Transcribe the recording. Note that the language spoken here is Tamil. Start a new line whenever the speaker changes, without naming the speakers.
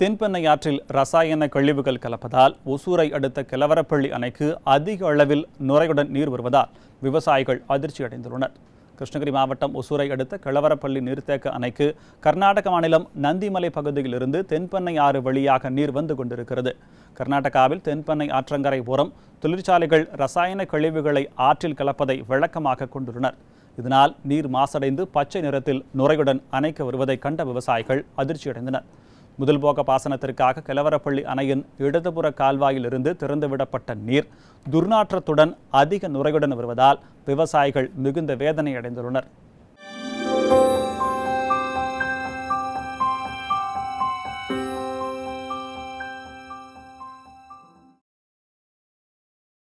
தென்பெண்ணை ஆற்றில் ரசாயன கழிவுகள் கலப்பதால் ஒசூரை அடுத்த கிளவரப்பள்ளி அணைக்கு அதிக அளவில் நுரையுடன் நீர் வருவதால் விவசாயிகள் அதிர்ச்சி அடைந்துள்ளனர் கிருஷ்ணகிரி மாவட்டம் ஒசூரை அடுத்த கிளவரப்பள்ளி நீர்த்தேக்க அணைக்கு கர்நாடக மாநிலம் நந்திமலை பகுதியிலிருந்து தென்பெண்ணை ஆறு வழியாக நீர் வந்து கொண்டிருக்கிறது கர்நாடகாவில் தென்பெண்ணை ஆற்றங்கரை ஓரம் தொழிற்சாலைகள் ரசாயன கழிவுகளை ஆற்றில் கலப்பதை வழக்கமாக கொண்டுள்ளனர் இதனால் நீர் மாசடைந்து பச்சை நிறத்தில் நுரையுடன் அணைக்கு வருவதை கண்ட விவசாயிகள் அதிர்ச்சியடைந்தனர் முதல் போக பாசனத்திற்காக கிளவரப்பள்ளி அணையின் இடதுபுற கால்வாயில் இருந்து திறந்துவிடப்பட்ட நீர் துர்நாற்றத்துடன் அதிக நுரையுடன் வருவதால் விவசாயிகள் மிகுந்த வேதனை அடைந்துள்ளனர்